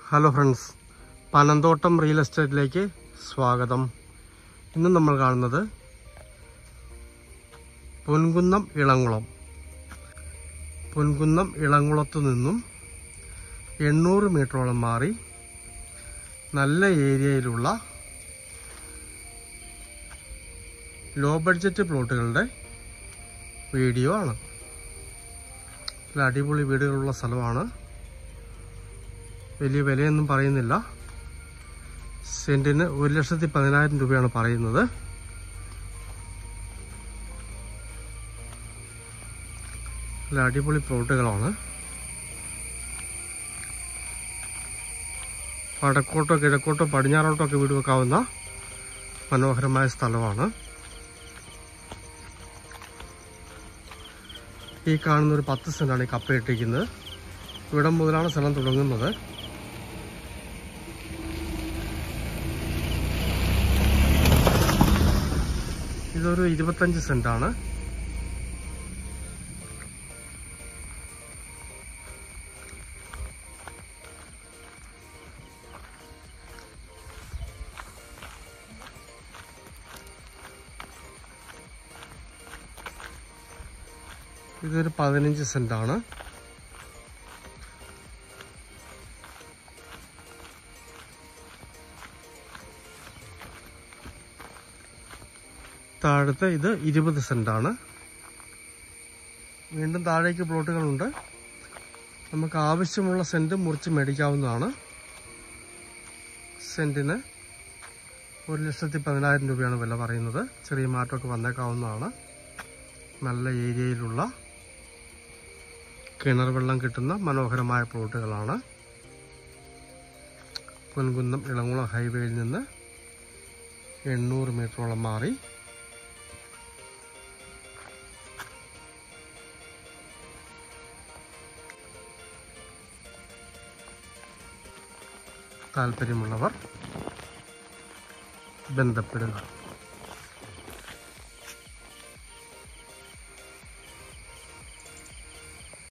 hello friends Panamthottam real എസ്റ്റേറ്റിലേക്ക് സ്വാഗതം ഇന്ന് നമ്മൾ കാണുന്നത് പൊൻകുന്നം ഇളങ്കുളം പൊൻകുന്നം ഇളങ്കുളത്ത് നിന്നും എണ്ണൂറ് മീറ്ററോളം മാറി നല്ല ഏരിയയിലുള്ള ലോ ബഡ്ജറ്റ് പ്ലോട്ടുകളുടെ വീഡിയോ ആണ് നല്ല അടിപൊളി വീടുകളുള്ള സ്ഥലമാണ് വലിയ വിലയൊന്നും പറയുന്നില്ല സെന്റിന് ഒരു ലക്ഷത്തി പതിനായിരം രൂപയാണ് പറയുന്നത് നല്ല അടിപൊളി പ്ലോട്ടുകളാണ് വടക്കോട്ടോ കിഴക്കോട്ടോ പടിഞ്ഞാറോട്ടോ ഒക്കെ വീട് വെക്കാവുന്ന മനോഹരമായ സ്ഥലമാണ് ഈ കാണുന്ന ഒരു പത്ത് സെന്റാണ് ഈ കപ്പ ഇട്ടിരിക്കുന്നത് ഇവിടം മുതലാണ് സ്ഥലം തുടങ്ങുന്നത് ഇതൊരു ഇരുപത്തഞ്ച് സെന്റാണ് ഇതൊരു പതിനഞ്ച് സെന്റാണ് താഴത്തെ ഇത് ഇരുപത് സെന്റാണ് വീണ്ടും താഴേക്ക് പ്ലോട്ടുകളുണ്ട് നമുക്ക് ആവശ്യമുള്ള സെന്റ് മുറിച്ച് മേടിക്കാവുന്നതാണ് സെന്റിന് ഒരു ലക്ഷത്തി പതിനായിരം രൂപയാണ് വില പറയുന്നത് ചെറിയ മാറ്റമൊക്കെ വന്നേക്കാവുന്നതാണ് നല്ല ഏരിയയിലുള്ള കിണർ വെള്ളം കിട്ടുന്ന മനോഹരമായ പ്ലോട്ടുകളാണ് പൊൻകുന്നം ഇളങ്കുളം ഹൈവേയിൽ നിന്ന് എണ്ണൂറ് മീറ്ററോളം മാറി താല്പര്യമുള്ളവർ ബന്ധപ്പെടുക